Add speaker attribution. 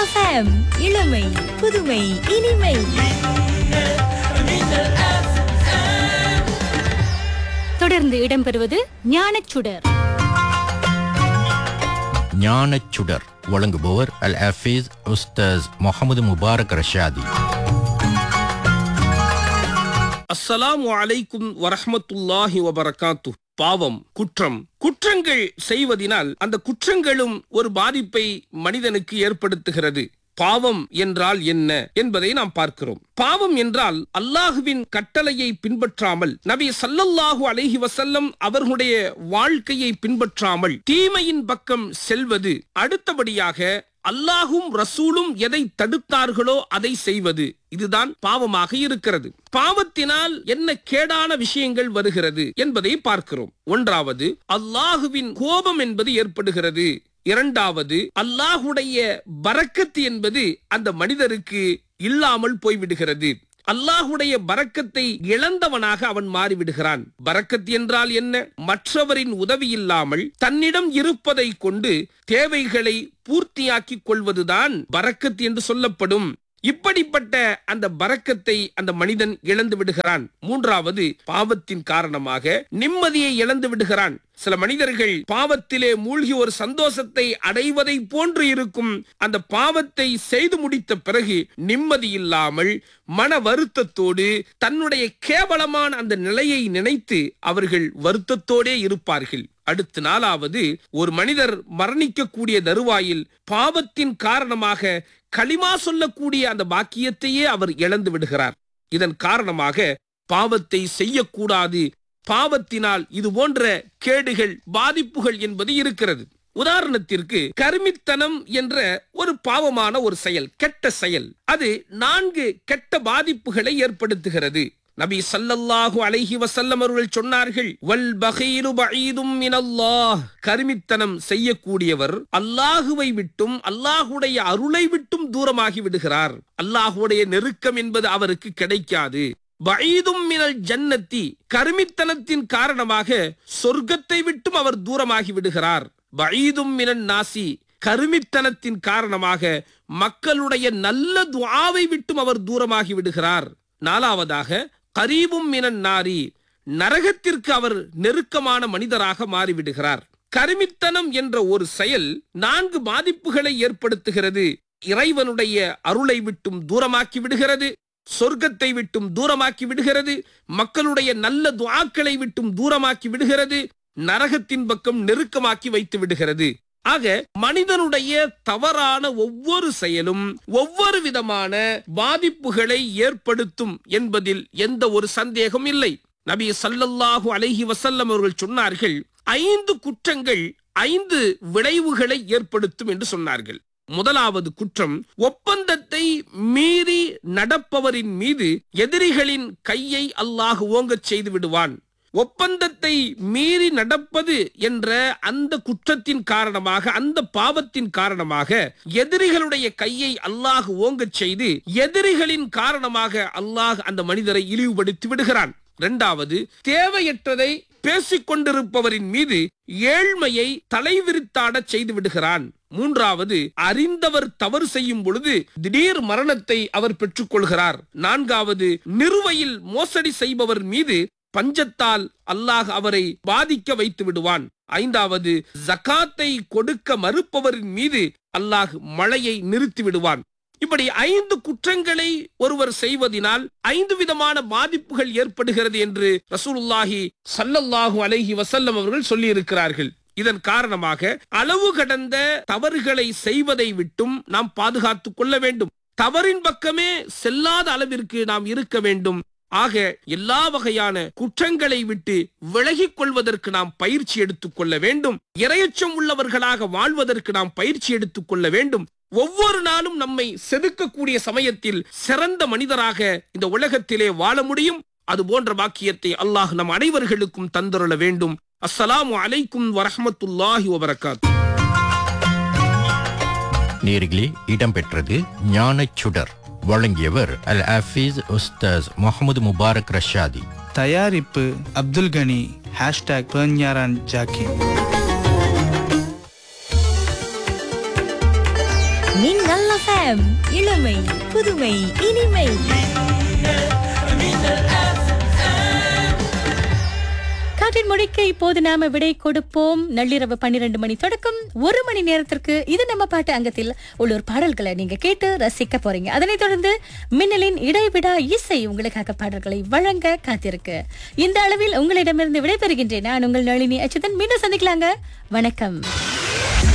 Speaker 1: FM இளமை புதுமை இனிமை
Speaker 2: தொடர்ந்து இடம்பெறுவது ஞானச்சுடர்
Speaker 3: ஞானச்சுடர் வழங்குபவர் அல் ஹஃபீஸ் உஸ்தாஸ் முகமது முபாரக் ரஷாதி
Speaker 4: அஸ்ஸலாமு அலைக்கும் வரஹ்மத்துல்லாஹி வபரகாத்து பாவம் குற்றம் குற்றங்கள் செய்வதினால் அந்த குற்றங்களும் ஒரு பாதிப்பை மனிதனுக்கு ஏற்படுத்துகிறது பாவம் என்றால் என்ன என்பதை நாம் பார்க்கிறோம் பாவம் என்றால் அல்லாஹுவின் கட்டளையை பின்பற்றாமல் நபி சல்லல்லாஹு அலைஹி வசல்லம் அவர்களுடைய வாழ்க்கையை பின்பற்றாமல் தீமையின் பக்கம் செல்வது அடுத்தபடியாக அல்லாஹும் ரசூலும் எதை தடுத்தார்களோ அதை செய்வது இதுதான் பாவமாக இருக்கிறது பாவத்தினால் என்ன கேடான விஷயங்கள் வருகிறது என்பதை பார்க்கிறோம் ஒன்றாவது அல்லாஹுவின் கோபம் என்பது ஏற்படுகிறது இரண்டாவது அல்லாஹுடைய பரக்கத்து என்பது அந்த மனிதருக்கு இல்லாமல் போய்விடுகிறது அல்லாஹுடைய பரக்கத்தை இழந்தவனாக அவன் மாறிவிடுகிறான் பரக்கத் என்றால் என்ன மற்றவரின் உதவி இல்லாமல் தன்னிடம் இருப்பதை கொண்டு தேவைகளை பூர்த்தியாக்கிக் கொள்வதுதான் பரக்கத் என்று சொல்லப்படும் இப்படிப்பட்ட அந்த பரக்கத்தை அந்த மனிதன் இழந்து விடுகிறான் மூன்றாவது பாவத்தின் காரணமாக நிம்மதியை இழந்து விடுகிறான் சில மனிதர்கள் பாவத்திலே மூழ்கி ஒரு சந்தோஷத்தை அடைவதை போன்று இருக்கும் அந்த பாவத்தை செய்து முடித்த பிறகு நிம்மதி இல்லாமல் மன வருத்தத்தோடு தன்னுடைய கேவலமான அந்த நிலையை நினைத்து அவர்கள் வருத்தத்தோடே இருப்பார்கள் அடுத்த நாளாவது ஒரு மனிதர் மரணிக்கக்கூடிய தருவாயில் பாவத்தின் காரணமாக களிமா சொல்லக்கூடிய அந்த பாக்கியத்தையே அவர் இழந்து விடுகிறார் இதன் காரணமாக பாவத்தை செய்யக்கூடாது பாவத்தினால் இது போன்ற கேடுகள் பாதிப்புகள் என்பது இருக்கிறது உதாரணத்திற்கு கருமித்தனம் என்ற ஒரு பாவமான ஒரு செயல் கெட்ட செயல் அது நான்கு கெட்ட பாதிப்புகளை ஏற்படுத்துகிறது நபி சல்லல்லாஹு அலைஹி வசல்லம் அவர்கள் சொன்னார்கள் வல் பகீரு பஈதும் மினல்லாஹ் கருமித்தனம் செய்யக்கூடியவர் அல்லாஹுவை விட்டும் அல்லாஹுடைய அருளை விட்டும் தூரமாகி விடுகிறார் அல்லாஹுடைய நெருக்கம் என்பது அவருக்கு கிடைக்காது பஈதும் மினல் ஜன்னத்தி கருமித்தனத்தின் காரணமாக சொர்க்கத்தை விட்டும் அவர் தூரமாகி விடுகிறார் பஈதும் மினன் நாசி கருமித்தனத்தின் காரணமாக மக்களுடைய நல்ல துஆவை விட்டும் அவர் தூரமாகி விடுகிறார் நாலாவதாக கரீபும் மினன் நாரி நரகத்திற்கு அவர் நெருக்கமான மனிதராக மாறிவிடுகிறார் கருமித்தனம் என்ற ஒரு செயல் நான்கு பாதிப்புகளை ஏற்படுத்துகிறது இறைவனுடைய அருளை விட்டும் தூரமாக்கி விடுகிறது சொர்க்கத்தை விட்டும் தூரமாக்கி விடுகிறது மக்களுடைய நல்ல துஆக்களை விட்டும் தூரமாக்கி விடுகிறது நரகத்தின் பக்கம் நெருக்கமாக்கி வைத்து விடுகிறது ஆக மனிதனுடைய தவறான ஒவ்வொரு செயலும் ஒவ்வொரு விதமான பாதிப்புகளை ஏற்படுத்தும் என்பதில் எந்த ஒரு சந்தேகம் இல்லை நபி சல்லல்லாஹு அலைஹி வசல்லம் அவர்கள் சொன்னார்கள் ஐந்து குற்றங்கள் ஐந்து விளைவுகளை ஏற்படுத்தும் என்று சொன்னார்கள் முதலாவது குற்றம் ஒப்பந்தத்தை மீறி நடப்பவரின் மீது எதிரிகளின் கையை அல்லாஹ் ஓங்கச் செய்து விடுவான் ஒப்பந்தத்தை மீறி நடப்பது என்ற அந்த குற்றத்தின் காரணமாக அந்த பாவத்தின் காரணமாக எதிரிகளுடைய கையை அல்லாஹ் ஓங்கச் செய்து எதிரிகளின் காரணமாக அல்லாஹ் அந்த மனிதரை இழிவுபடுத்தி விடுகிறான் இரண்டாவது தேவையற்றதை பேசிக் கொண்டிருப்பவரின் மீது ஏழ்மையை தலைவிரித்தாடச் செய்து விடுகிறான் மூன்றாவது அறிந்தவர் தவறு செய்யும் பொழுது திடீர் மரணத்தை அவர் பெற்றுக்கொள்கிறார் நான்காவது நிறுவையில் மோசடி செய்பவர் மீது பஞ்சத்தால் அல்லாஹ் அவரை பாதிக்க வைத்து விடுவான் ஐந்தாவது ஜகாத்தை கொடுக்க மறுப்பவரின் மீது அல்லாஹ் மழையை நிறுத்தி விடுவான் இப்படி ஐந்து குற்றங்களை ஒருவர் செய்வதினால் ஐந்து விதமான பாதிப்புகள் ஏற்படுகிறது என்று ரசூலுல்லாஹி சல்லல்லாஹு அலைஹி வசல்லம் அவர்கள் சொல்லி இருக்கிறார்கள் இதன் காரணமாக அளவு கடந்த தவறுகளை செய்வதை விட்டும் நாம் பாதுகாத்துக் கொள்ள வேண்டும் தவறின் பக்கமே செல்லாத அளவிற்கு நாம் இருக்க வேண்டும் ஆக எல்லா வகையான குற்றங்களை விட்டு விலகிக் கொள்வதற்கு நாம் பயிற்சி எடுத்துக் கொள்ள வேண்டும் இரையச்சம் உள்ளவர்களாக வாழ்வதற்கு நாம் பயிற்சி எடுத்துக் கொள்ள வேண்டும் ஒவ்வொரு நாளும் நம்மை செதுக்கக்கூடிய சமயத்தில் சிறந்த மனிதராக இந்த உலகத்திலே வாழ முடியும் அது போன்ற பாக்கியத்தை அல்லாஹ் நம் அனைவர்களுக்கும் தந்துருள வேண்டும் அஸ்ஸலாமு அலைக்கும் வரஹமத்துல்லாஹி வபரகாத்
Speaker 3: நேர்களே இடம்பெற்றது ஞானச்சுடர் வழங்கியவர் அல் ஹஃபீஸ் உஸ்தாஸ் முகமது முபாரக் ரஷாதி
Speaker 5: தயாரிப்பு அப்துல் கனி ஹேஷ்டாக் பேஞ்ஞாரான் ஜாக்கிர்
Speaker 1: நீங்கள் மின்னல் FM இளமை புதுமை இனிமை
Speaker 2: காற்றின் மொழிக்கு இப்போது நாம விடை கொடுப்போம் நள்ளிரவு பன்னிரண்டு மணி தொடக்கம் ஒரு மணி நேரத்திற்கு இது நம்ம பாட்டு அங்கத்தில் உள்ளூர் பாடல்களை நீங்க கேட்டு ரசிக்க போறீங்க அதனைத் தொடர்ந்து மின்னலின் இடைவிடா இசை உங்களுக்காக பாடல்களை வழங்க காத்திருக்கு இந்த அளவில் உங்களிடமிருந்து விடைபெறுகின்றேன் நான் உங்கள் நளினி அச்சுதன் மீண்டும் சந்திக்கலாங்க வணக்கம்